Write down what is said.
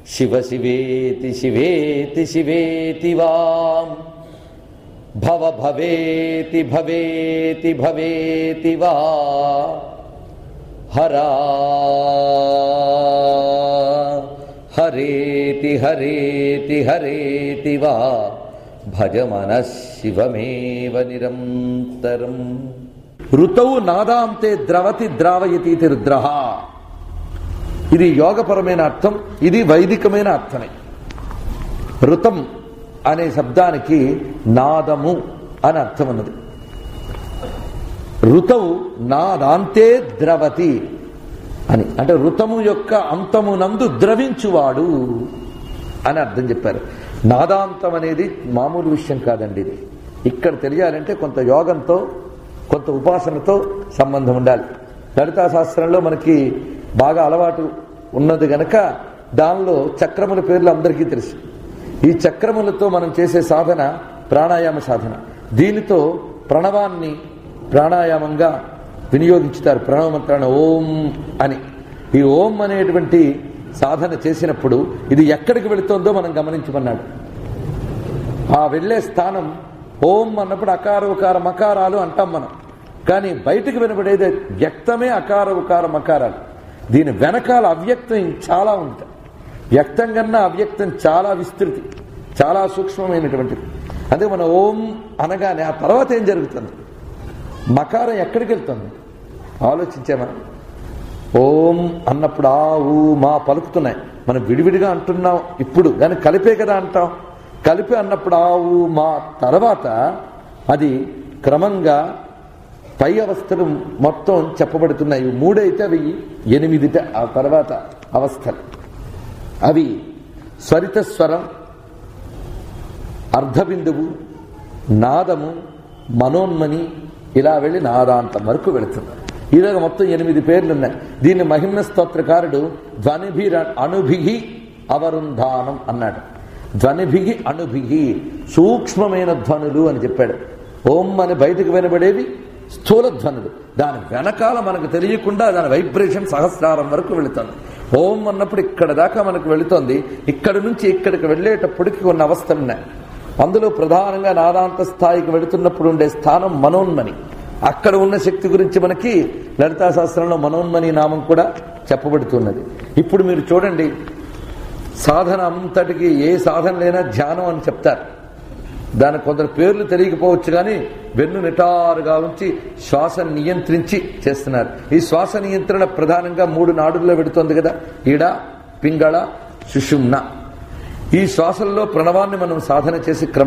శివ శివేతి శివేతి శివేతి వాం భవ భవేతి భవేతి భవేతి వా హరా హరేతి హరేతి హరేతి వా భజమన శివమేవ నిరంతరం ఋతవు నాదాంతే ద్రవతి ద్రావయతి రుద్ర ఇది యోగపరమైన అర్థం ఇది వైదికమైన అర్థమే ఋతం అనే శబ్దానికి నాదము అని అర్థం ఉన్నది ఋతవు నాదాంతే ద్రవతి అని అంటే ఋతము యొక్క అంతమునందు ద్రవించువాడు అని అర్థం చెప్పారు నాదాంతం అనేది మామూలు విషయం కాదండి ఇది ఇక్కడ తెలియాలంటే కొంత యోగంతో కొంత ఉపాసనతో సంబంధం ఉండాలి లలితా శాస్త్రంలో మనకి బాగా అలవాటు ఉన్నది గనక దానిలో చక్రముల పేర్లు అందరికీ తెలుసు ఈ చక్రములతో మనం చేసే సాధన ప్రాణాయామ సాధన దీనితో ప్రణవాన్ని ప్రాణాయామంగా వినియోగించుతారు ప్రణవ మంత్రాన్ని ఓం అని ఈ ఓం అనేటువంటి సాధన చేసినప్పుడు ఇది ఎక్కడికి వెళుతోందో మనం గమనించమన్నాడు ఆ వెళ్ళే స్థానం ఓం అన్నప్పుడు అకార ఉకార మకారాలు అంటాం మనం కానీ బయటికి వినబడేది వ్యక్తమే అకార ఉకార మకారాలు దీని వెనకాల అవ్యక్తం చాలా ఉంది వ్యక్తం కన్నా అవ్యక్తం చాలా విస్తృతి చాలా సూక్ష్మమైనటువంటిది అదే మన ఓం అనగానే ఆ తర్వాత ఏం జరుగుతుంది మకారం ఎక్కడికి వెళ్తుంది ఆలోచించామా ఓం అన్నప్పుడు ఆ ఊ మా పలుకుతున్నాయి మనం విడివిడిగా అంటున్నాం ఇప్పుడు కానీ కలిపే కదా అంటాం కలిపి అన్నప్పుడు ఆ ఊ మా తర్వాత అది క్రమంగా పై అవస్థలు మొత్తం చెప్పబడుతున్నాయి ఇవి మూడైతే అవి ఎనిమిదిట ఆ తర్వాత అవస్థలు అవి స్వరిత స్వరం అర్ధబిందువు నాదము మనోన్మని ఇలా వెళ్ళి నాదాంతం వరకు వెళుతుంది ఇలాగ మొత్తం ఎనిమిది పేర్లు ఉన్నాయి దీన్ని మహిమ్న స్తోత్రకారుడు ధ్వనిభి అణుభిహి అవరుంధానం అన్నాడు ధ్వనిభిగి అణుభిగి సూక్ష్మమైన ధ్వనులు అని చెప్పాడు ఓం అని బయటకు వినబడేవి స్థూల ధ్వనులు దాని వెనకాల మనకు తెలియకుండా దాని వైబ్రేషన్ సహస్రారం వరకు వెళుతుంది ఓం అన్నప్పుడు ఇక్కడ దాకా మనకు వెళుతోంది ఇక్కడి నుంచి ఇక్కడికి వెళ్ళేటప్పటికి కొన్ని అవస్థలు ఉన్నాయి అందులో ప్రధానంగా నాదాంత స్థాయికి వెళుతున్నప్పుడు ఉండే స్థానం మనోన్మని అక్కడ ఉన్న శక్తి గురించి మనకి లలితా శాస్త్రంలో మనోన్మని నామం కూడా చెప్పబడుతున్నది ఇప్పుడు మీరు చూడండి సాధన అంతటికి ఏ సాధన లేనా ధ్యానం అని చెప్తారు దానికి కొందరు పేర్లు తెలియకపోవచ్చు కానీ వెన్ను నిటారుగా ఉంచి శ్వాస నియంత్రించి చేస్తున్నారు ఈ శ్వాస నియంత్రణ ప్రధానంగా మూడు నాడుల్లో పెడుతోంది కదా ఈడ పింగళ సుషుమ్న ఈ శ్వాసల్లో ప్రణవాన్ని మనం సాధన చేసి క్రమ